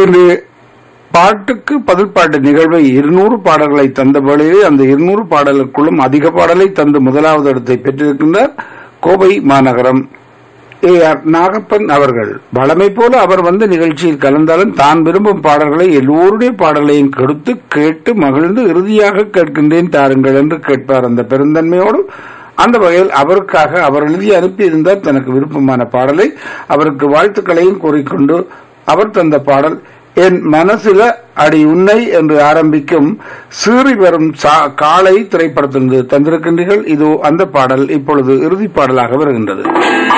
இன்று பாட்டுக்கு பதில் பாட்டு நிகழ்வை இருநூறு பாடல்களை தந்த வேளையிலே அந்த இருநூறு பாடலுக்குள்ளும் அதிக பாடலை தந்து முதலாவது இடத்தை பெற்றிருக்கின்றார் கோவை மாநகரம் ஏ ஆர் நாகப்பன் அவர்கள் வளமை போல அவர் வந்து நிகழ்ச்சியில் கலந்தாலும் தான் விரும்பும் பாடல்களை எல்லோருடைய பாடலையும் கொடுத்து கேட்டு மகிழ்ந்து இறுதியாக கேட்கின்றேன் தாருங்கள் என்று கேட்பார் அந்த பெருந்தன்மையோடு அந்த வகையில் அவருக்காக அவர் எழுதி அனுப்பியிருந்தார் தனக்கு விருப்பமான பாடலை அவருக்கு வாழ்த்துக்களையும் கூறிக்கொண்டு அவர் தந்த பாடல் என் மனசில அடி உன்னை என்று ஆரம்பிக்கும் சீறி வரும் சா- காளை திரைப்படத்திலிருந்து தந்திருக்கின்றீர்கள் இதோ அந்த பாடல் இப்பொழுது இறுதி பாடலாக வருகின்றது